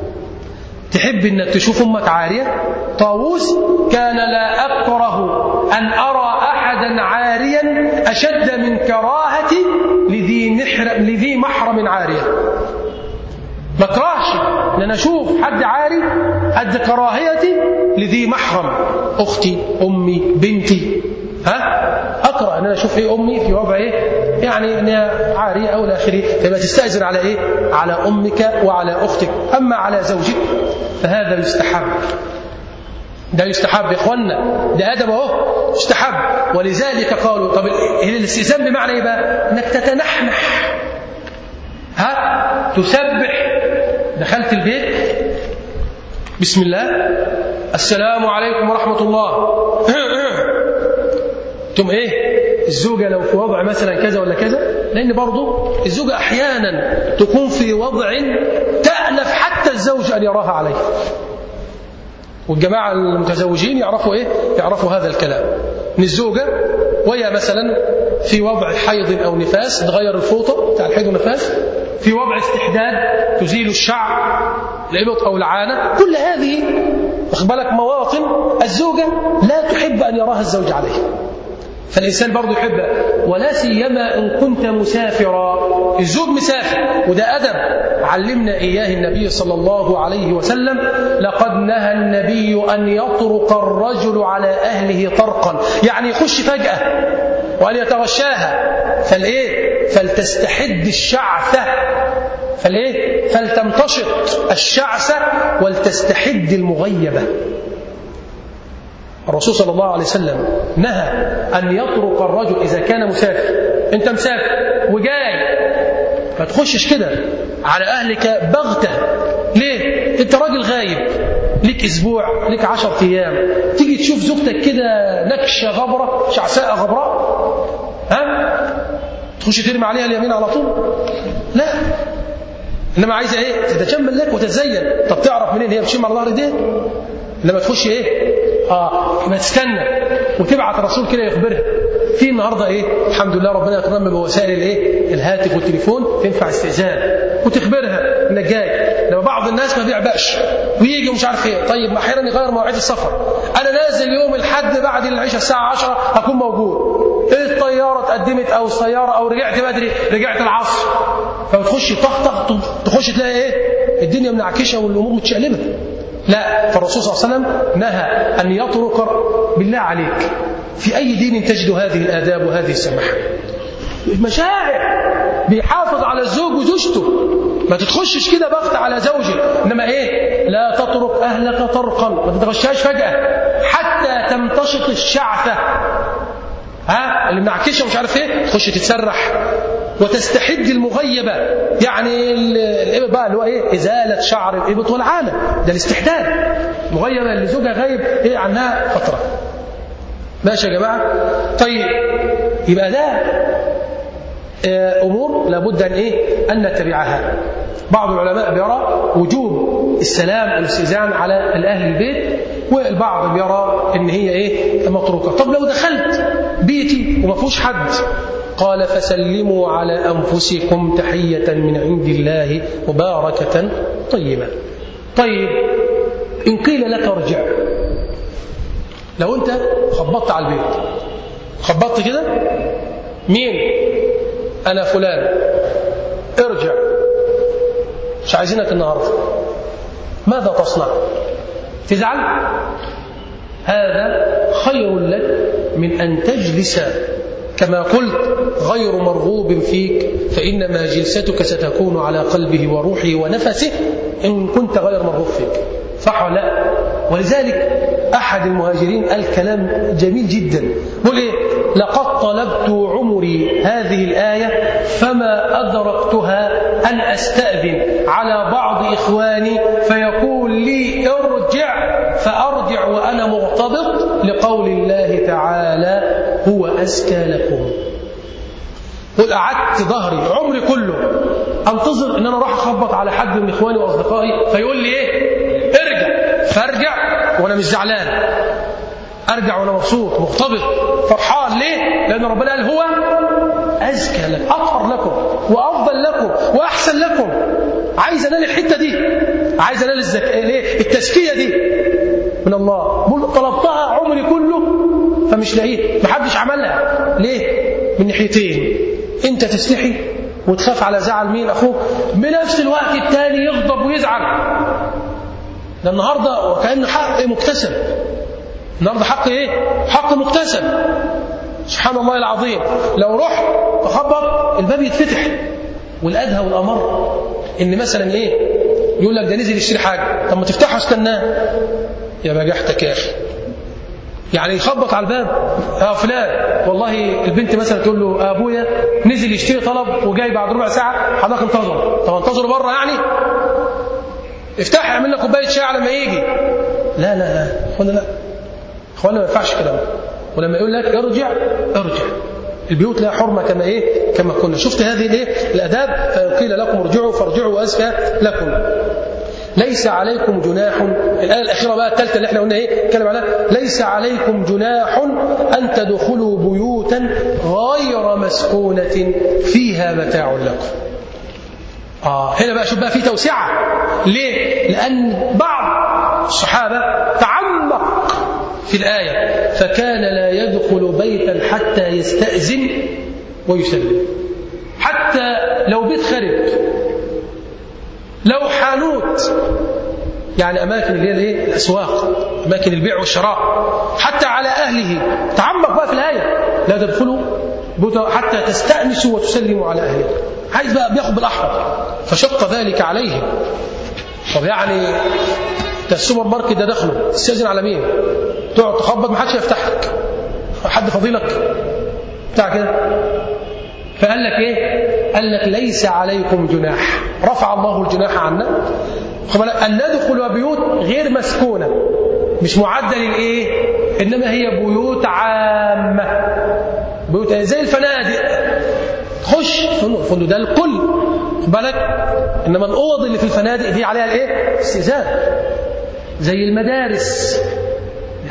تحب أنك تشوف أمك عارية طاووس كان لا أكره أن أرى أحدا عاريا أشد من كراهتي لذي, محرم, لذي محرم عارية ما اكرهش ان انا اشوف حد عاري قد كراهيتي لذي محرم اختي امي بنتي ها اقرا ان انا اشوف ايه امي في وضع ايه يعني ان هي عاريه او الى اخره فيبقى تستاذن على ايه على امك وعلى اختك اما على زوجك فهذا يستحب ده يستحب يا اخوانا ده ادب اهو يستحب ولذلك قالوا طب الاستئذان بمعنى ايه بقى انك تتنحنح ها تسبح دخلت البيت بسم الله السلام عليكم ورحمه الله تم ايه الزوجة لو في وضع مثلا كذا ولا كذا لأن برضو الزوجة أحيانا تكون في وضع تألف حتى الزوج أن يراها عليه والجماعة المتزوجين يعرفوا إيه يعرفوا هذا الكلام من الزوجة وهي مثلا في وضع حيض أو نفاس تغير الفوطة بتاع الحيض والنفاس في وضع استحداد تزيل الشعر الإبط أو العانة كل هذه واخد بالك مواطن الزوجة لا تحب أن يراها الزوج عليها فالإنسان برضه يحب ولا سيما إن كنت مسافرا الزوج مسافر وده أدب علمنا إياه النبي صلى الله عليه وسلم لقد نهى النبي أن يطرق الرجل على أهله طرقا يعني يخش فجأة وأن يتغشاها فالإيه فلتستحد الشعثة فالإيه فلتمتشط الشعثة ولتستحد المغيبة الرسول صلى الله عليه وسلم نهى أن يطرق الرجل إذا كان مسافر أنت مسافر وجاي ما تخشش كده على أهلك بغتة ليه؟ أنت راجل غايب ليك أسبوع ليك عشر أيام تيجي تشوف زوجتك كده نكشة غبرة شعساء غبراء ها؟ تخش ترمي عليها اليمين على طول لا انما عايزه ايه تتجمل لك وتتزين طب تعرف منين هي بتشم على ظهر ايديه لما تخش ايه اه يبقى تستنى وتبعت الرسول كده يخبرها في النهارده ايه الحمد لله ربنا يكرمنا بوسائل الايه الهاتف والتليفون تنفع استئذان وتخبرها انك جاي لما بعض الناس ما بيعبقش ويجي ومش عارف ايه طيب ما احيانا يغير مواعيد السفر انا نازل يوم الحد بعد العشاء الساعه 10 هكون موجود الطياره اتقدمت او السياره او رجعت بدري رجعت العصر فبتخش طخطخ تخش تلاقي ايه الدنيا منعكشه والامور متشقلبه لا فالرسول صلى الله عليه وسلم نهى ان يطرق بالله عليك في اي دين تجد هذه الاداب وهذه السماحه المشاعر بيحافظ على الزوج وزوجته ما تتخشش كده بغت على زوجك انما ايه لا تترك اهلك طرقا ما تتغشاش فجاه حتى تمتشط الشعثه ها اللي منعكشه مش عارف ايه تخش تتسرح وتستحد المغيبة يعني الإبط بقى اللي هو إيه إزالة شعر الإبط والعانة ده الاستحداد مغيبة اللي زوجها غايب إيه عنها فترة ماشي يا جماعة طيب يبقى ده أمور لابد أن إيه أن نتبعها بعض العلماء بيرى وجوب السلام والاستئذان على الأهل البيت والبعض بيرى ان هي ايه متروكه طب لو دخلت بيتي وما فيهوش حد قال فسلموا على انفسكم تحيه من عند الله مباركه طيبه طيب ان قيل لك ارجع لو انت خبطت على البيت خبطت كده مين انا فلان ارجع مش عايزينك النهارده ماذا تصنع تزعل هذا خير لك من أن تجلس كما قلت غير مرغوب فيك فإنما جلستك ستكون على قلبه وروحه ونفسه إن كنت غير مرغوب فيك صح ولا لا ولذلك أحد المهاجرين قال كلام جميل جدا بيقول إيه لقد طلبت عمري هذه الآية فما أدركتها أن أستأذن على بعض إخواني فيقول لي ارجع فأرجع وأنا مرتبط لقول الله تعالى هو أزكى لكم قل قعدت ظهري عمري كله انتظر ان انا اروح اخبط على حد من اخواني واصدقائي فيقول لي ايه ارجع فارجع وانا مش زعلان ارجع وانا مبسوط مرتبط فرحان ليه لان ربنا قال هو ازكى لكم اطهر لكم وافضل لكم واحسن لكم عايز انال الحته دي عايز انال الزك... ليه التزكيه دي من الله طلبتها عمري كله فمش لاقيه محدش عملها ليه من ناحيتين انت تستحي وتخاف على زعل مين اخوك بنفس الوقت التاني يغضب ويزعل ده النهارده وكانه حق مكتسب النهارده حق ايه حق مكتسب سبحان الله العظيم لو رحت تخبط الباب يتفتح والادهى والامر ان مثلا ايه يقول لك ده نزل يشتري حاجه طب ما تفتحه استناه يا بجحتك يا اخي يعني يخبط على الباب اه فلان والله البنت مثلا تقول له ابويا نزل يشتري طلب وجاي بعد ربع ساعه حضرتك انتظر طب انتظره بره يعني افتح اعمل لك كوبايه شاي على ما يجي لا لا لا اخوانا لا اخوانا ما ينفعش كلام ولما يقول لك ارجع ارجع البيوت لها حرمة كما إيه كما كنا شفت هذه الإيه الأداب فقيل لكم ارجعوا فارجعوا أزكى لكم ليس عليكم جناح الآية الأخيرة بقى الثالثة اللي احنا قلنا إيه نتكلم عليها ليس عليكم جناح أن تدخلوا بيوتا غير مسكونة فيها متاع لكم آه هنا بقى شوف بقى في توسعة ليه؟ لأن بعض الصحابة تعمق في الآية فكان لا يدخل بيتا حتى يستأذن ويسلم حتى لو بيت خرب لو حانوت يعني أماكن اللي هي الايه؟ الأسواق أماكن البيع والشراء حتى على أهله تعمق بقى في الآية لا تدخلوا حتى تستأنسوا وتسلموا على أهله عايز بقى بياخد بالأحمر فشق ذلك عليهم طب يعني ده السوبر ماركت ده دخله تستأذن على مين؟ تقعد تخبط ما حدش يفتح لك حد فضيلك بتاع كده فقال لك ايه قال لك ليس عليكم جناح رفع الله الجناح عنا ان ندخل بيوت غير مسكونه مش معدل الايه انما هي بيوت عامه بيوت زي الفنادق تخش الفندق ده الكل بالك انما الاوض اللي في الفنادق دي عليها الايه استئذان زي المدارس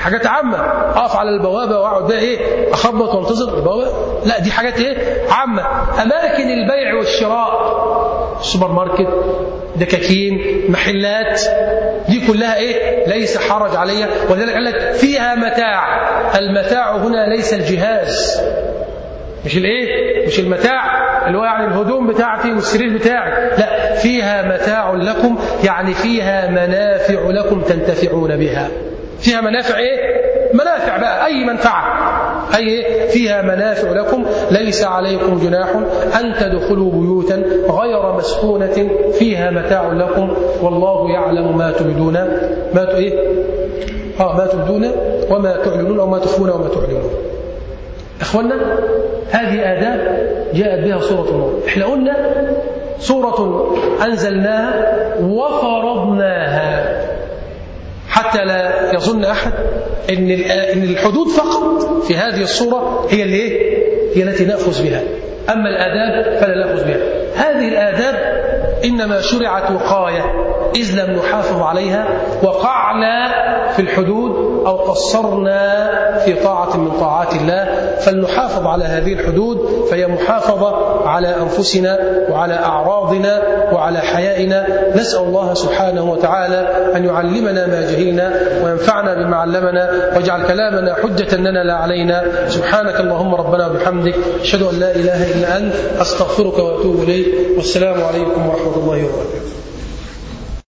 حاجات عامة أقف على البوابة وأقعد بقى إيه أخبط وانتظر البوابة لا دي حاجات إيه عامة أماكن البيع والشراء سوبر ماركت دكاكين محلات دي كلها ايه ليس حرج عليها ولذلك قال لك فيها متاع المتاع هنا ليس الجهاز مش الايه مش المتاع اللي هو يعني الهدوم بتاعتي والسرير بتاعي لا فيها متاع لكم يعني فيها منافع لكم تنتفعون بها فيها منافع ايه منافع بقى اي منفعه اي إيه؟ فيها منافع لكم ليس عليكم جناح ان تدخلوا بيوتا غير مسكونه فيها متاع لكم والله يعلم ما تبدون ما ت- ايه اه ما تبدون وما تعلنون او ما تخفون وما تعلنون اخوانا هذه آداب جاءت بها سورة النور احنا قلنا سورة أنزلناها وفرضناها حتى لا يظن أحد إن إن الحدود فقط في هذه الصورة هي اللي إيه؟ هي التي نأخذ بها أما الآداب فلا نأخذ بها هذه الآداب إنما شرعت وقاية إذ لم نحافظ عليها وقعنا في الحدود أو قصرنا في طاعة من طاعات الله فلنحافظ على هذه الحدود فهي محافظة على أنفسنا وعلى أعراضنا وعلى حيائنا نسأل الله سبحانه وتعالى أن يعلمنا ما جهلنا وينفعنا بما علمنا واجعل كلامنا حجة لنا لا علينا سبحانك اللهم ربنا وبحمدك أشهد أن لا إله إلا أنت أستغفرك وأتوب إليك والسلام عليكم ورحمة الله وبركاته